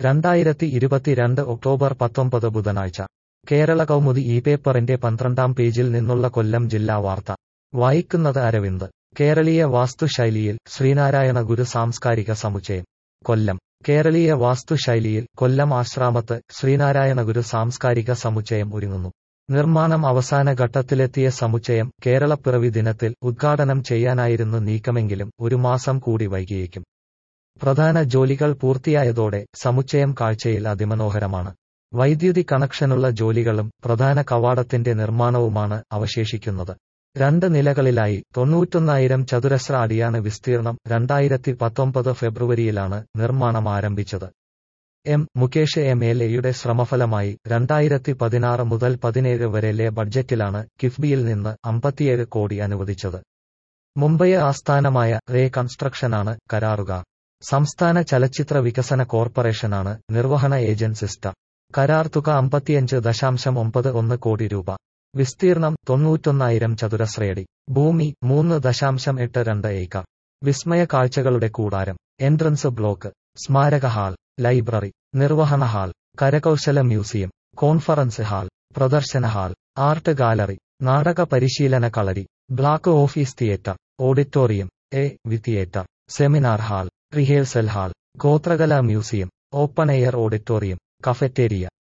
രണ്ടായിരത്തി ഇരുപത്തിരണ്ട് ഒക്ടോബർ പത്തൊമ്പത് ബുധനാഴ്ച കേരള കൗമുദി ഈ പേപ്പറിന്റെ പന്ത്രണ്ടാം പേജിൽ നിന്നുള്ള കൊല്ലം ജില്ലാ വാർത്ത വായിക്കുന്നത് അരവിന്ദ് കേരളീയ വാസ്തുശൈലിയിൽ ശ്രീനാരായണ ഗുരു സാംസ്കാരിക സമുച്ചയം കൊല്ലം കേരളീയ വാസ്തുശൈലിയിൽ കൊല്ലം ആശ്രാമത്ത് ശ്രീനാരായണ ഗുരു സാംസ്കാരിക സമുച്ചയം ഒരുങ്ങുന്നു നിർമ്മാണം അവസാന ഘട്ടത്തിലെത്തിയ സമുച്ചയം കേരളപ്പിറവി ദിനത്തിൽ ഉദ്ഘാടനം ചെയ്യാനായിരുന്നു നീക്കമെങ്കിലും ഒരു മാസം കൂടി വൈകിയേക്കും പ്രധാന ജോലികൾ പൂർത്തിയായതോടെ സമുച്ചയം കാഴ്ചയിൽ അതിമനോഹരമാണ് വൈദ്യുതി കണക്ഷനുള്ള ജോലികളും പ്രധാന കവാടത്തിന്റെ നിർമ്മാണവുമാണ് അവശേഷിക്കുന്നത് രണ്ട് നിലകളിലായി തൊണ്ണൂറ്റൊന്നായിരം ചതുരശ്ര അടിയാണ് വിസ്തീർണം രണ്ടായിരത്തി പത്തൊമ്പത് ഫെബ്രുവരിയിലാണ് നിർമ്മാണം ആരംഭിച്ചത് എം മുകേഷ് എം എൽ എയുടെ ശ്രമഫലമായി രണ്ടായിരത്തി പതിനാറ് മുതൽ പതിനേഴ് വരെയിലെ ബഡ്ജറ്റിലാണ് കിഫ്ബിയിൽ നിന്ന് അമ്പത്തിയേഴ് കോടി അനുവദിച്ചത് മുംബൈ ആസ്ഥാനമായ റേ കൺസ്ട്രക്ഷനാണ് കരാറുകാർ സംസ്ഥാന ചലച്ചിത്ര വികസന കോർപ്പറേഷനാണ് നിർവഹണ ഏജൻസിസ്റ്റ കരാർ തുക അമ്പത്തിയഞ്ച് ദശാംശം ഒമ്പത് ഒന്ന് കോടി രൂപ വിസ്തീർണം തൊണ്ണൂറ്റൊന്നായിരം ചതുരശ്രയടി ഭൂമി മൂന്ന് ദശാംശം എട്ട് രണ്ട് ഏക്കർ വിസ്മയ കാഴ്ചകളുടെ കൂടാരം എൻട്രൻസ് ബ്ലോക്ക് സ്മാരക ഹാൾ ലൈബ്രറി നിർവഹണ ഹാൾ കരകൗശല മ്യൂസിയം കോൺഫറൻസ് ഹാൾ പ്രദർശന ഹാൾ ആർട്ട് ഗാലറി നാടക പരിശീലന kalari black office theatre auditorium A V theatre seminar hall rehearsal hall ഗോത്രകലാ museum open air auditorium cafeteria